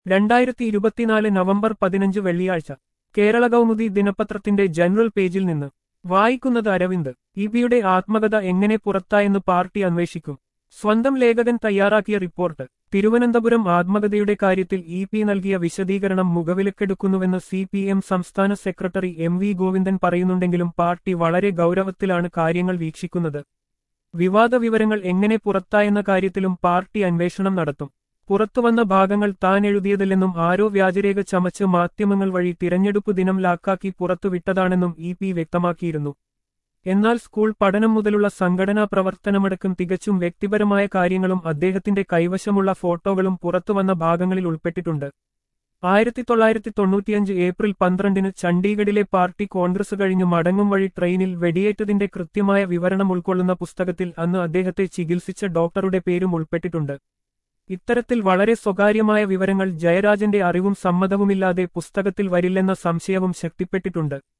രണ്ടായിരത്തി ഇരുപത്തിനാല് നവംബർ പതിനഞ്ച് വെള്ളിയാഴ്ച കേരള കൗമുദി ദിനപത്രത്തിന്റെ ജനറൽ പേജിൽ നിന്ന് വായിക്കുന്നത് അരവിന്ദ് ഇബിയുടെ ആത്മകഥ എങ്ങനെ പുറത്തായെന്ന് പാർട്ടി അന്വേഷിക്കും സ്വന്തം ലേഖകൻ തയ്യാറാക്കിയ റിപ്പോർട്ട് തിരുവനന്തപുരം ആത്മകഥയുടെ കാര്യത്തിൽ ഇ പി നൽകിയ വിശദീകരണം മുഖവിലക്കെടുക്കുന്നുവെന്ന് സി പി എം സംസ്ഥാന സെക്രട്ടറി എം വി ഗോവിന്ദൻ പറയുന്നുണ്ടെങ്കിലും പാർട്ടി വളരെ ഗൗരവത്തിലാണ് കാര്യങ്ങൾ വീക്ഷിക്കുന്നത് വിവാദ വിവരങ്ങൾ എങ്ങനെ പുറത്തായെന്ന കാര്യത്തിലും പാർട്ടി അന്വേഷണം നടത്തും പുറത്തുവന്ന ഭാഗങ്ങൾ താൻ എഴുതിയതില്ലെന്നും ആരോ വ്യാജരേഖ ചമച്ച് മാധ്യമങ്ങൾ വഴി തിരഞ്ഞെടുപ്പ് ദിനം ലാക്കാക്കി പുറത്തുവിട്ടതാണെന്നും ഇ പി വ്യക്തമാക്കിയിരുന്നു എന്നാൽ സ്കൂൾ പഠനം മുതലുള്ള സംഘടനാ പ്രവർത്തനമടക്കം തികച്ചും വ്യക്തിപരമായ കാര്യങ്ങളും അദ്ദേഹത്തിന്റെ കൈവശമുള്ള ഫോട്ടോകളും പുറത്തുവന്ന ഭാഗങ്ങളിൽ ഉൾപ്പെട്ടിട്ടുണ്ട് ആയിരത്തി തൊള്ളായിരത്തി തൊണ്ണൂറ്റിയഞ്ച് ഏപ്രിൽ പന്ത്രണ്ടിന് ചണ്ഡീഗഡിലെ പാർട്ടി കോൺഗ്രസ് കഴിഞ്ഞു മടങ്ങും വഴി ട്രെയിനിൽ വെടിയേറ്റതിന്റെ കൃത്യമായ വിവരണം ഉൾക്കൊള്ളുന്ന പുസ്തകത്തിൽ അന്ന് അദ്ദേഹത്തെ ചികിത്സിച്ച ഡോക്ടറുടെ പേരും ഉൾപ്പെട്ടിട്ടുണ്ട് ഇത്തരത്തിൽ വളരെ സ്വകാര്യമായ വിവരങ്ങൾ ജയരാജന്റെ അറിവും സമ്മതവുമില്ലാതെ പുസ്തകത്തിൽ വരില്ലെന്ന സംശയവും ശക്തിപ്പെട്ടിട്ടുണ്ട്